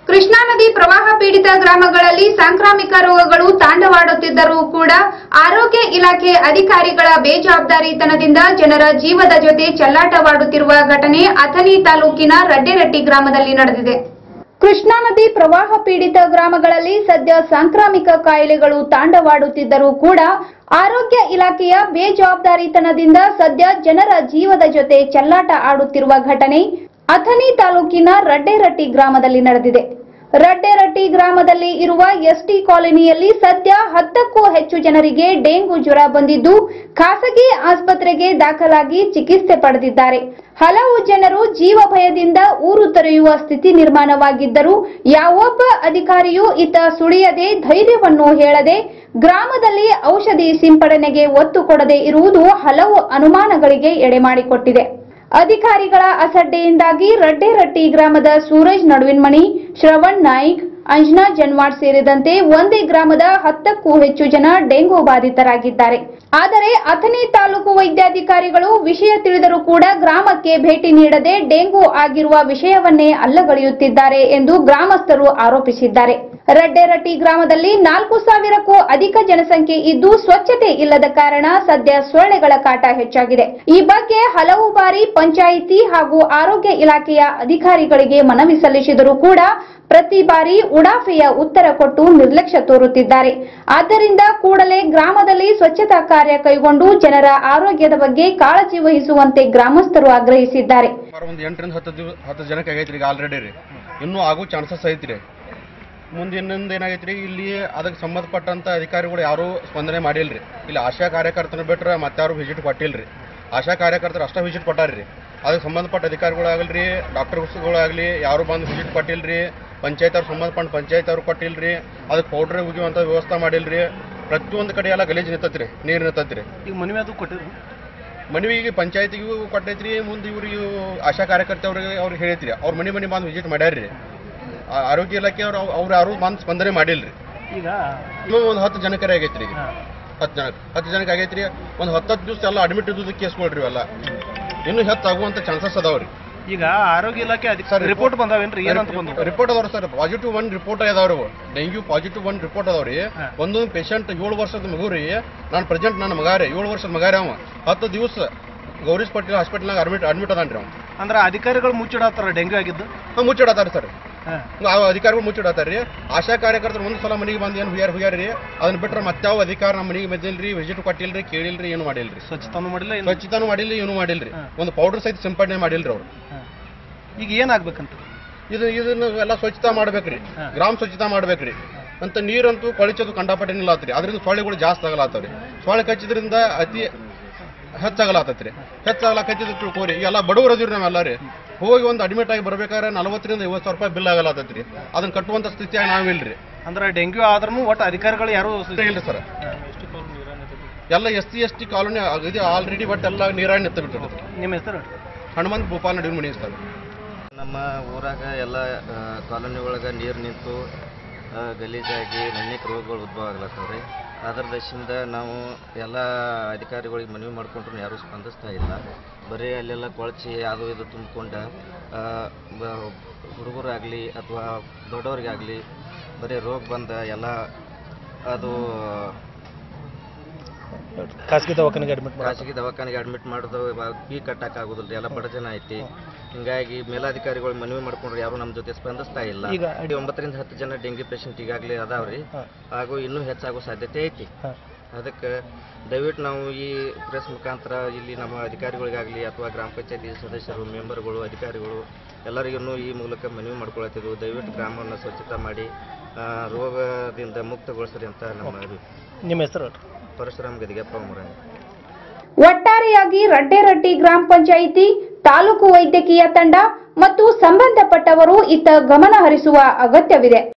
ಕೃಷ್ಣಾ ನದಿ ಪ್ರವಾಹ ಪೀಡಿತ ಗ್ರಾಮಗಳಲ್ಲಿ ಸಾಂಕ್ರಾಮಿಕ ರೋಗಗಳು ತಾಂಡವಾಡುತ್ತಿದ್ದರೂ ಕೂಡ ಆರೋಗ್ಯ ಇಲಾಖೆ ಅಧಿಕಾರಿಗಳ ಬೇಜವಾಬ್ದಾರಿತನದಿಂದ ಜನರ ಜೀವದ ಜೊತೆ ಚೆಲ್ಲಾಟವಾಡುತ್ತಿರುವ ಘಟನೆ ಅಥಣಿ ತಾಲೂಕಿನ ರಡ್ಡೆರಟ್ಟಿ ಗ್ರಾಮದಲ್ಲಿ ನಡೆದಿದೆ ಕೃಷ್ಣಾ ನದಿ ಪ್ರವಾಹ ಪೀಡಿತ ಗ್ರಾಮಗಳಲ್ಲಿ ಸದ್ಯ ಸಾಂಕ್ರಾಮಿಕ ಕಾಯಿಲೆಗಳು ತಾಂಡವಾಡುತ್ತಿದ್ದರೂ ಕೂಡ ಆರೋಗ್ಯ ಇಲಾಖೆಯ ಬೇಜವಾಬ್ದಾರಿತನದಿಂದ ಸದ್ಯ ಜನರ ಜೀವದ ಜೊತೆ ಚೆಲ್ಲಾಟ ಆಡುತ್ತಿರುವ ಘಟನೆ ಅಥಣಿ ತಾಲೂಕಿನ ರಡ್ಡೆರಟ್ಟಿ ಗ್ರಾಮದಲ್ಲಿ ನಡೆದಿದೆ ರಡ್ಡೆರಟ್ಟಿ ಗ್ರಾಮದಲ್ಲಿ ಇರುವ ಎಸ್ಟಿ ಕಾಲೋನಿಯಲ್ಲಿ ಸದ್ಯ ಹತ್ತಕ್ಕೂ ಹೆಚ್ಚು ಜನರಿಗೆ ಡೆಂಗು ಜ್ವರ ಬಂದಿದ್ದು ಖಾಸಗಿ ಆಸ್ಪತ್ರೆಗೆ ದಾಖಲಾಗಿ ಚಿಕಿತ್ಸೆ ಪಡೆದಿದ್ದಾರೆ ಹಲವು ಜನರು ಜೀವ ಭಯದಿಂದ ಊರು ತೊರೆಯುವ ಸ್ಥಿತಿ ನಿರ್ಮಾಣವಾಗಿದ್ದರೂ ಯಾವೊಬ್ಬ ಅಧಿಕಾರಿಯೂ ಇತ್ತ ಸುಳಿಯದೆ ಧೈರ್ಯವನ್ನು ಹೇಳದೆ ಗ್ರಾಮದಲ್ಲಿ ಔಷಧಿ ಸಿಂಪಡಣೆಗೆ ಒತ್ತು ಕೊಡದೆ ಇರುವುದು ಹಲವು ಅನುಮಾನಗಳಿಗೆ ಎಡೆಮಾಡಿಕೊಟ್ಟಿದೆ ಅಧಿಕಾರಿಗಳ ಅಸಡ್ಡೆಯಿಂದಾಗಿ ರಡ್ಡೆರಟ್ಟಿ ಗ್ರಾಮದ ಸೂರಜ್ ನಡುವಿನ್ಮಣಿ ಶ್ರವಣ್ ನಾಯ್ಕ್ ಅಂಜನಾ ಜನ್ವಾಡ್ ಸೇರಿದಂತೆ ಒಂದೇ ಗ್ರಾಮದ ಹತ್ತಕ್ಕೂ ಹೆಚ್ಚು ಜನ ಡೆಂಗು ಬಾಧಿತರಾಗಿದ್ದಾರೆ ಆದರೆ ಅಥಣಿ ತಾಲೂಕು ವೈದ್ಯಾಧಿಕಾರಿಗಳು ವಿಷಯ ತಿಳಿದರೂ ಕೂಡ ಗ್ರಾಮಕ್ಕೆ ಭೇಟಿ ನೀಡದೆ ಡೆಂಗು ಆಗಿರುವ ವಿಷಯವನ್ನೇ ಅಲ್ಲಗಳೆಯುತ್ತಿದ್ದಾರೆ ಎಂದು ಗ್ರಾಮಸ್ಥರು ಆರೋಪಿಸಿದ್ದಾರೆ ರಡ್ಡೆರಟ್ಟಿ ಗ್ರಾಮದಲ್ಲಿ ನಾಲ್ಕು ಸಾವಿರಕ್ಕೂ ಅಧಿಕ ಜನಸಂಖ್ಯೆ ಇದ್ದು ಸ್ವಚ್ಛತೆ ಇಲ್ಲದ ಕಾರಣ ಸದ್ಯ ಸೊಳ್ಳೆಗಳ ಕಾಟ ಹೆಚ್ಚಾಗಿದೆ ಈ ಬಗ್ಗೆ ಹಲವು ಬಾರಿ ಪಂಚಾಯಿತಿ ಹಾಗೂ ಆರೋಗ್ಯ ಇಲಾಖೆಯ ಅಧಿಕಾರಿಗಳಿಗೆ ಮನವಿ ಸಲ್ಲಿಸಿದರೂ ಕೂಡ ಪ್ರತಿ ಬಾರಿ ಉಡಾಫೆಯ ಉತ್ತರ ಕೊಟ್ಟು ನಿರ್ಲಕ್ಷ್ಯ ತೋರುತ್ತಿದ್ದಾರೆ ಆದ್ದರಿಂದ ಕೂಡಲೇ ಗ್ರಾಮದಲ್ಲಿ ಸ್ವಚ್ಛತಾ ಕಾರ್ಯ ಕೈಗೊಂಡು ಜನರ ಆರೋಗ್ಯದ ಬಗ್ಗೆ ಕಾಳಜಿ ವಹಿಸುವಂತೆ ಗ್ರಾಮಸ್ಥರು ಆಗ್ರಹಿಸಿದ್ದಾರೆ ಸುಮಾರು ಒಂದು ಎಂಟರಿಂದ ಹತ್ತು ದಿವಸ ಹತ್ತು ಜನಕ್ಕೆ ಆಗೈತ್ರಿ ಈಗ ಆಲ್ರೆಡಿ ರೀ ಇನ್ನೂ ಆಗೋ ಚಾನ್ಸಸ್ ಐತ್ರಿ ಮುಂದೆ ಇನ್ನೊಂದು ಏನಾಗೈತ್ರಿ ಇಲ್ಲಿ ಅದಕ್ಕೆ ಸಂಬಂಧಪಟ್ಟಂತ ಅಧಿಕಾರಿಗಳು ಯಾರೂ ಸ್ಪಂದನೆ ಮಾಡಿಲ್ರಿ ಇಲ್ಲಿ ಆಶಾ ಕಾರ್ಯಕರ್ತನ ಬಿಟ್ರೆ ಮತ್ತಾರು ವಿಸಿಟ್ ಕೊಟ್ಟಿಲ್ರಿ ಆಶಾ ಕಾರ್ಯಕರ್ತರು ಅಷ್ಟೇ ವಿಸಿಟ್ ಕೊಟ್ಟಾರ್ರಿ ಅದಕ್ಕೆ ಸಂಬಂಧಪಟ್ಟ ಅಧಿಕಾರಿಗಳಾಗಲಿ ಡಾಕ್ಟರ್ಸ್ಗಳಾಗಲಿ ಯಾರು ಬಂದು ವಿಸಿಟ್ ಕೊಟ್ಟಿಲ್ರಿ ಪಂಚಾಯತ್ ಅವ್ರು ಸಂಬಂಧಪಟ್ಟ ಪಂಚಾಯತ್ ಅವ್ರು ಕೊಟ್ಟಿಲ್ರಿ ಅದಕ್ಕೆ ಪೌಡ್ರ್ ಉಗಿಯುವಂಥ ವ್ಯವಸ್ಥೆ ಮಾಡಿಲ್ರಿ ಪ್ರತಿಯೊಂದು ಕಡೆ ಎಲ್ಲ ಗಲೀಜು ನಿಂತತ್ರಿ ನೀರು ನಿಂತತ್ರಿ ಈಗ ಮನವಿ ಅದು ಕೊಟ್ಟಿದ್ರು ಮನವಿಗೆ ಪಂಚಾಯತಿಗೂ ಕೊಟ್ಟೈತ್ರಿ ಮುಂದೆ ಇವ್ರಿಗೆ ಆಶಾ ಕಾರ್ಯಕರ್ತೆ ಅವ್ರಿಗೆ ಅವ್ರಿಗೆ ಹೇಳೈತ್ರಿ ಅವ್ರ ಮನೆ ಮನೆ ಬಂದು ವಿಸಿಟ್ ಮಾಡ್ಯಾರ್ರಿ ಆ- ಆರೋಗ್ಯ ಇಲಾಖೆ ಅವ್ರು ಅವ್ರು ಯಾರು ಬಂದು ಸ್ಪಂದನೆ ಮಾಡಿಲ್ರಿ ಈಗ ಇನ್ನೂ ಒಂದು ಹತ್ತು ಜನಕರೇ ಆಗೈತ್ರಿ ಈಗ ಹಾ. ಹತ್ತು ಜನ ಹತ್ತು ಜನಕ್ಕೆ ಆಗೈತ್ರಿ ಒಂದು ಹತ್ತತ್ತು ದಿವಸ ಎಲ್ಲ ಅಡ್ಮಿಟ್ ಇದ್ದು ಕೇಸ್ಕೊಳ್ರಿ ಇವೆಲ್ಲ ಇನ್ನೂ ಹೆಚ್ಚಾಗುವಂಥ ಚಾನ್ಸಸ್ ಅದಾವ್ರಿ ಈಗ ಆರೋಗ್ಯ ಇಲಾಖೆ ಸರ್, ಅಧಿಕಾರಿ ರಿಪೋರ್ಟ್ ಬಂದಾವೇನ್ರಿ ಏನಂತ ಬಂದು ರಿಪೋರ್ಟ್ ಅದಾವ್ರಿ ಸರ್ ಪಾಸಿಟಿವ್ ಒನ್ ರಿಪೋರ್ಟ್ ಅದಾವ್ರಿ ಅವು. ಡೆಂಗ್ಯೂ ಪಾಸಿಟಿವ್ ಒನ್ ರಿಪೋರ್ಟ್ ಅದಾವ್ರಿ ಹಾ. ಒಂದೊಂದು ಪೇಷಂಟ್ ಏಳು ವರ್ಷದ ಮಗು ರೀ ನಾನು ಪ್ರೆಸೆಂಟ್ ನನ್ನ ಮಗ ರೀ ಏಳು ವರ್ಷದ ಮಗ ರೀ ಅವ ಹತ್ತು ದಿವಸ ಗೌರೀಶ್ ಪಟೇಲ್ ಹಾಸ್ಪಿಟಲ್ನಾಗ ಅಡ್ಮಿಟ್ ಅಡ್ಮಿಟ್ ಅದಾನ್ರಿ ಅವ್ನು ಅಂದ್ರೆ ಅಧಿಕಾರಿಗಳು ಮುಚ್ಚಿಡತ್ತಾರ ಡೆಂಗ್ಯೂ ಆಗಿದ್ದು ಹಾಂ ಮುಚ್ಚಿಡತ್ತಾರ ಸರ್ ಹಾ. ಆ ಅಧಿಕಾರಿಗಳು ಮುಚ್ಚಿಡತ್ತಾರ ರೀ ಆಶಾ ಕಾರ್ಯಕರ್ತರು ಒಂದು ಸಲ ಮನೆಗೆ ಬಂದು ಏನು ಹುಯ್ಯಾರ ಹುಯ್ಯಾರ ರೀ ಅದನ್ನ ಬಿಟ್ರೆ ಮತ್ತಾವ ಅಧಿಕಾರ ನಮ್ಮ ಮನೆಗೆ ಬಂದಿಲ್ರಿ ವಿಸಿಟ್ ಕೊಟ್ಟಿಲ್ರಿ ಕೇಳಿಲ್ರಿ ಏನು ಮಾಡಿಲ್ರಿ ಸ್ವಚ್ಛತಾನು ಮಾಡಿಲ್ಲ ಏನು ಸ್ವಚ್ಛತಾನು ಮಾಡಿಲ್ಲ ಏನು ಮಾಡಿಲ್ರಿ ಹಾ. ಒಂದು ಪೌಡರ್ ಸಹಿತ ಸಿಂಪಡಣೆ ಮಾಡಿಲ್ರಿ ಅವ್ರು ಹಾ. ಈಗ ಏನಾಗ್ಬೇಕಂತ ಇದು ಇದನ್ನ ಎಲ್ಲ ಸ್ವಚ್ಛತಾ ಮಾಡ್ಬೇಕ್ರಿ ಹಾ. ಗ್ರಾಮ ಸ್ವಚ್ಛತಾ ಮಾಡ್ಬೇಕ್ರಿ ಅಂತ ನೀರಂತೂ ಕೊಳಿಚೋದು ಕಂಡಾಪಟ್ಟೆ ನಿಲ್ಲತ್ರಿ ಅದರಿಂದ ಸೊಳ್ಳೆಗಳು ಜಾಸ್ತಿ ಆಗಲಾತವ್ರಿ ಸೊಳ್ಳೆ ಕಚ್ಚಿದ್ರಿಂದ ಅತಿ ಹೆಚ್ಚಾಗಲಾತತ್ರಿ ಹೆಚ್ಚಾಗಲಾಕತ್ತಿದ್ ತಿಳ್ಕೊರಿ ಎಲ್ಲ ಬಡವರು ಅದಿರಿ ನಾವೆಲ್ಲ ರೀ ಹೋಗಿ ಒಂದು ಅಡ್ಮಿಟ್ ಆಗಿ ಬರ್ಬೇಕಾದ್ರೆ ನಲವತ್ತರಿಂದ ಐವತ್ತು ಸಾವಿರ ರೂಪಾಯಿ ಬಿಲ್ ಆಗಲಾತತ್ರಿ ಅದನ್ನ ಕಟ್ಟುವಂತ ಸ್ಥಿತಿಯಾಗಿ ನಾವಿಲ್ರಿ ಅಂದ್ರೆ ಡೆಂಗ್ಯೂ ಆದ್ರೂ ಒಟ್ಟು ಅಧಿಕಾರಿಗಳು ಯಾರು ಇಲ್ರಿ ಸರ್ ಎಲ್ಲ S C S T colony ಇದು ಆಲ್ರೆಡಿ ಬಟ್ ಎಲ್ಲ ನೀರಾಗಿ ನಿಂತು ಬಿಟ್ಟಿರ್ತದೆ ನಿಮ್ಮ ಹೆಸರು ಹನುಮಂತ್ ಭೂಪಾಲ್ ನಡುವೆ ಮನೆ ಸರ್ ನಮ್ಮ ಊರಾಗ ಎಲ್ಲ ಕಾಲೋನಿ ಒಳಗೆ ನೀರು ನಿಂತು ಆ, ಗಲೀಜಾಗಿ ಅನೇಕ ರೋಗಗಳು ಉದ್ಭವ ಆಗ್ಲತ್ತವ್ರಿ ಅದರ ದಶಿಂದ ನಾವು ಎಲ್ಲ ಅಧಿಕಾರಿಗಳಿಗೆ ಮನವಿ ಮಾಡ್ಕೊಂಡ್ರು ಯಾರೂ ಸ್ಪಂದಿಸ್ತಾ ಇಲ್ಲ ಬರೀ ಅಲ್ಲೆಲ್ಲ ಕೊಳಚಿ ಅದು ಇದು ತುಂಬಿಕೊಂಡ ಹುಡುಗರಾಗಲಿ ಅಥವಾ ದೊಡ್ಡವ್ರಿಗಾಗಲಿ ಬರೀ ರೋಗ ಬಂದ ಎಲ್ಲ ಅದು ಖಾಸಗಿ ದವಾಖಾನೆಗೆ ಅಡ್ಮಿಟ್ ಖಾಸಗಿ ದವಾಖಾನೆಗೆ ಅಡ್ಮಿಟ್ ಮಾಡೋದು ಫೀ ಕಟ್ಟಕ್ಕೆ ಆಗೋದಿಲ್ಲ ಎಲ್ಲ ಬಡ ಜನ ಐತಿ ಹಿಂಗಾಗಿ ಮೇಲಾಧಿಕಾರಿಗಳು ಮನವಿ ಮಾಡ್ಕೊಂಡ್ರೆ ಯಾರು ನಮ್ಮ ಜೊತೆ ಸ್ಪಂದಿಸ್ತಾ ಇಲ್ಲ ಈಗ ಈ ಒಂಬತ್ತರಿಂದ ಹತ್ತು ಜನ ಡೆಂಗಿ ಪೇಷಂಟ್ ಈಗಾಗಲೇ ಅದಾವ್ರಿ ಹಾ. ಹಾಗೂ ಇನ್ನೂ ಹೆಚ್ಚಾಗೋ ಸಾಧ್ಯತೆ ಐತಿ ಹಾ. ಅದಕ್ಕೆ ದಯವಿಟ್ಟು ನಾವು ಈ ಪ್ರೆಸ್ ಮುಖಾಂತರ ಇಲ್ಲಿ ನಮ್ಮ ಅಧಿಕಾರಿಗಳಿಗಾಗಲಿ ಅಥವಾ ಗ್ರಾಮ ಪಂಚಾಯತಿ ಸದಸ್ಯರು ಮೆಂಬರ್ಗಳು ಅಧಿಕಾರಿಗಳು ಎಲ್ಲರಿಗೂ ಈ ಮೂಲಕ ಮನವಿ ಮಾಡ್ಕೊಳತ್ತಿದ್ವು ದಯವಿಟ್ಟು ಗ್ರಾಮವನ್ನು ಸ್ವಚ್ಛತಾ ಮಾಡಿ ಆ, ರೋಗದಿಂದ ಮುಕ್ತಗೊಳಿಸ್ರಿ ಅಂತ ನಮ್ಮ ಅಭಿ- ನಿಮ್ಮ ಹೆಸರು ಪರಶುರಾಮ್ ಗದಿಗೆಪ್ಪ ಮುರಾಯಿ ಒಟ್ಟಾರೆಯಾಗಿ ರಡ್ಡೆರಟ್ಟಿ ಗ್ರಾಮ ಪಂಚಾಯಿತಿ ತಾಲೂಕು ವೈದ್ಯಕೀಯ ತಂಡ ಮತ್ತು ಸಂಬಂಧಪಟ್ಟವರು ಇತ್ತ ಗಮನ ಹರಿಸುವ ಅಗತ್ಯವಿದೆ